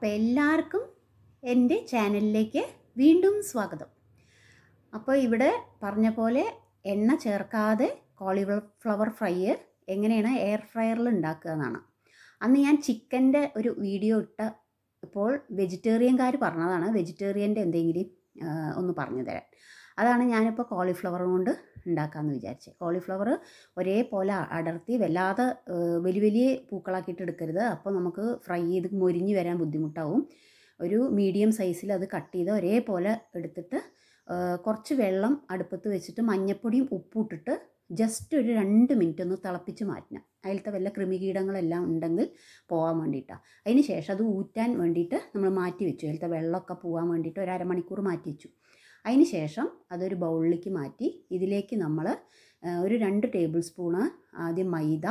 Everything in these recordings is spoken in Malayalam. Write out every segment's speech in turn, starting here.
അപ്പോൾ എല്ലാവർക്കും എൻ്റെ ചാനലിലേക്ക് വീണ്ടും സ്വാഗതം അപ്പോൾ ഇവിടെ പറഞ്ഞ പോലെ എണ്ണ ചേർക്കാതെ കോളിഫ്ലവർ ഫ്രൈ എങ്ങനെയാണ് എയർ ഫ്രയറിൽ ഉണ്ടാക്കുക എന്നാണ് അന്ന് ഞാൻ ചിക്കൻ്റെ ഒരു വീഡിയോ ഇട്ട ഇപ്പോൾ വെജിറ്റേറിയൻകാർ പറഞ്ഞതാണ് വെജിറ്റേറിയൻ്റെ എന്തെങ്കിലും ആ, ഒന്ന് പറഞ്ഞു തരാൻ അതാണ് ഞാനിപ്പോൾ കോളിഫ്ലവർ കൊണ്ട് ഉണ്ടാക്കാമെന്ന് വിചാരിച്ചത് കോളിഫ്ലവർ ഒരേപോലെ അടർത്തി വല്ലാതെ ആ, വലിയ വലിയ പൂക്കളാക്കിയിട്ട് എടുക്കരുത് അപ്പോൾ നമുക്ക് ഫ്രൈ ചെയ്ത് മൊരിഞ്ഞ് വരാൻ ബുദ്ധിമുട്ടാവും ഒരു മീഡിയം സൈസിൽ അത് കട്ട് ചെയ്ത് ഒരേപോലെ എടുത്തിട്ട് ആ, കുറച്ച് വെള്ളം അടുപ്പത്ത് വെച്ചിട്ട് മഞ്ഞപ്പൊടിയും ഉപ്പും ഇട്ടിട്ട് ജസ്റ്റ് ഒരു രണ്ട് മിനിറ്റ് ഒന്ന് തിളപ്പിച്ച് മാറ്റണം അതിലത്തെ വല്ല കൃമികീടങ്ങളെല്ലാം ഉണ്ടെങ്കിൽ പോകാൻ വേണ്ടിയിട്ടാണ് അതിന് ശേഷം അത് ഊറ്റാൻ വേണ്ടിയിട്ട് നമ്മൾ മാറ്റി വെച്ചു അതിലത്തെ വെള്ളമൊക്കെ പോകാൻ വേണ്ടിയിട്ട് ഒരു അരമണിക്കൂർ മാറ്റി വെച്ചു അതിന് ശേഷം അതൊരു ബൗളിലേക്ക് മാറ്റി ഇതിലേക്ക് നമ്മൾ ഒരു രണ്ട് ടേബിൾ സ്പൂണ് ആദ്യം മൈദ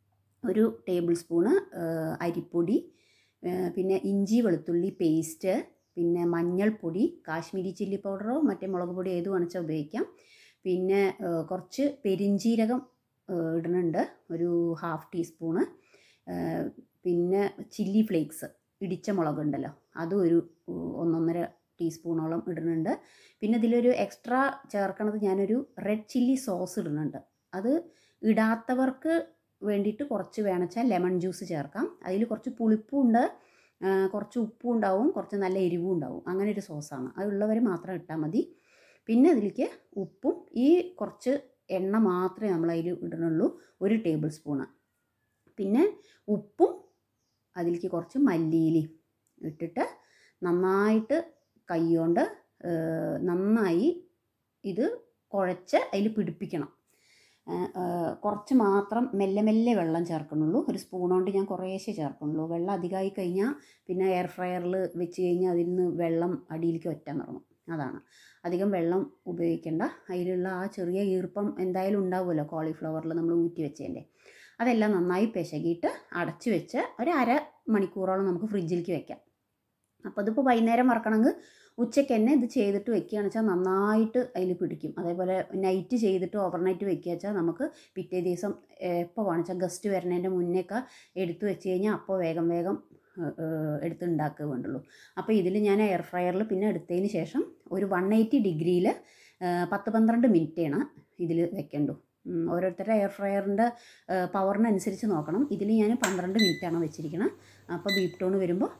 ഒരു ടേബിൾ സ്പൂണ് ആ, അരിപ്പൊടി ആ, പിന്നെ ഇഞ്ചി വെളുത്തുള്ളി പേസ്റ്റ് പിന്നെ മഞ്ഞൾപ്പൊടി കാശ്മീരി ചില്ലി പൗഡറോ മറ്റേ മുളക് പൊടി ഏത് വേണിച്ചാൽ ഉപയോഗിക്കാം പിന്നെ ആ, കുറച്ച് പെരിഞ്ജീരകം ആ, ഇടുന്നുണ്ട് ഒരു ഹാഫ് ടീസ്പൂണ് ആ, പിന്നെ ചില്ലി ഫ്ലേക്സ് ഇടിച്ച മുളകുണ്ടല്ലോ അതും ഒരു ഉ, ഒന്നൊന്നര ടീസ്പൂണോളം ഇടുന്നുണ്ട് പിന്നെ ഇതിലൊരു എക്സ്ട്രാ ചേർക്കണത് ഞാനൊരു റെഡ് ചില്ലി സോസ് ഇടുന്നുണ്ട് അത് ഇടാത്തവർക്ക് വേണ്ടിയിട്ട് കുറച്ച് വേണച്ചാൽ ലെമൺ ജ്യൂസ് ചേർക്കാം അതിൽ കുറച്ച് പുളിപ്പും ഉണ്ട് ആ, കുറച്ച് ഉപ്പും ഉണ്ടാവും കുറച്ച് നല്ല എരിവും ഉണ്ടാവും അങ്ങനെ ഒരു സോസാണ് അതുള്ളവർ മാത്രം ഇട്ടാൽ മതി പിന്നെ അതിലേക്ക് ഉപ്പും ഈ കുറച്ച് എണ്ണ മാത്രമേ നമ്മൾ അതിൽ ഇടണുള്ളൂ ഒരു ടേബിൾ സ്പൂണ് പിന്നെ ഉപ്പും അതിലേക്ക് കുറച്ച് മല്ലിയിലയും ഇട്ടിട്ട് നന്നായിട്ട് കൈകൊണ്ട് ഏഹ്, നന്നായി ഇത് കുഴച്ച് അതിൽ പിടിപ്പിക്കണം ഏഹ്, ഏഹ്, കുറച്ച് മാത്രം മെല്ലെ മെല്ലെ വെള്ളം ചേർക്കണുള്ളൂ ഒരു സ്പൂൺ കൊണ്ട് ഞാൻ കുറേശ്ശേ ചേർക്കണുള്ളൂ വെള്ളം അധികമായി കഴിഞ്ഞാൽ പിന്നെ എയർ ഫ്രയറിൽ വെച്ച് കഴിഞ്ഞാൽ അതിൽ നിന്ന് വെള്ളം അടിയിലേക്ക് ഒറ്റാൻ തുടങ്ങും അതാണ് അധികം വെള്ളം ഉപയോഗിക്കേണ്ട അതിലുള്ള ആ ചെറിയ ഈർപ്പം എന്തായാലും ഉണ്ടാവുമല്ലോ കോളിഫ്ലവറിൽ നമ്മൾ ഊറ്റി വെച്ചതിൻ്റെ അതെല്ലാം നന്നായി പിശകിയിട്ട് അടച്ചു വെച്ച് ഒരു അര മണിക്കൂറോളം നമുക്ക് ഫ്രിഡ്ജിലേക്ക് വെക്കാം അപ്പോൾ ഇതിപ്പോൾ വൈകുന്നേരം വറക്കണമെങ്കിൽ ഉച്ചയ്ക്ക് തന്നെ ഇത് ചെയ്തിട്ട് വെക്കുകയാണെന്ന് വെച്ചാൽ നന്നായിട്ട് അതിൽ പിടിക്കും അതേപോലെ നൈറ്റ് ചെയ്തിട്ട് ഓവർനൈറ്റ് വെക്കുക വെച്ചാൽ നമുക്ക് പിറ്റേ ദിവസം എപ്പോൾ വേണിച്ചാൽ ഗസ്റ്റ് വരുന്നതിൻ്റെ മുന്നേയൊക്കെ എടുത്ത് വെച്ച് കഴിഞ്ഞാൽ അപ്പോൾ വേഗം വേഗം ഏഹ്, ഏഹ്, എടുത്ത് ഉണ്ടാക്കുക വേണ്ടുള്ളൂ അപ്പോൾ ഇതിൽ ഞാൻ എയർ ഫ്രയറിൽ പിന്നെ എടുത്തതിന് ശേഷം ഒരു വൺ എയ്റ്റി ഡിഗ്രിയിൽ പത്ത് പന്ത്രണ്ട് മിനിറ്റാണ് ഇതിൽ വെക്കേണ്ടു ഉം, ഓരോരുത്തരുടെ എയർ ഫ്രയറിൻ്റെ പവറിനനുസരിച്ച് നോക്കണം ഇതിൽ ഞാൻ പന്ത്രണ്ട് മിനിറ്റാണ് വെച്ചിരിക്കുന്നത് അപ്പോൾ ബീപ്പ് ടോൺ വരുമ്പോൾ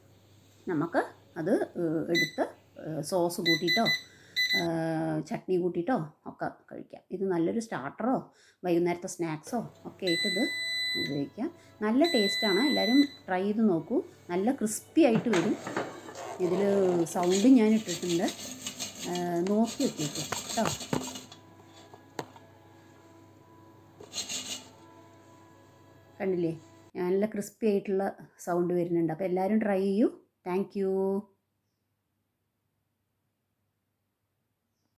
നമുക്ക് അത് ഏഹ്, എടുത്ത് ഏഹ്, സോസ് കൂട്ടിയിട്ടോ ഏഹ്, ചട്നി കൂട്ടിയിട്ടോ ഒക്കെ കഴിക്കാം ഇത് നല്ലൊരു സ്റ്റാർട്ടറോ വൈകുന്നേരത്തെ സ്നാക്സോ ഒക്കെ ആയിട്ട് ഇത് ഉപയോഗിക്കാം നല്ല ടേസ്റ്റാണ് എല്ലാവരും ട്രൈ ചെയ്ത് നോക്കൂ നല്ല ക്രിസ്പി ആയിട്ട് വരും ഇതിൽ സൗണ്ട് ഞാൻ ഇട്ടിട്ടുണ്ട് ഏഹ്, നോക്കി വെച്ചേക്കും കേട്ടോ കണ്ടില്ലേ നല്ല ക്രിസ്പി ആയിട്ടുള്ള സൗണ്ട് വരുന്നുണ്ട് അപ്പോൾ എല്ലാവരും ട്രൈ ചെയ്യൂ താങ്ക്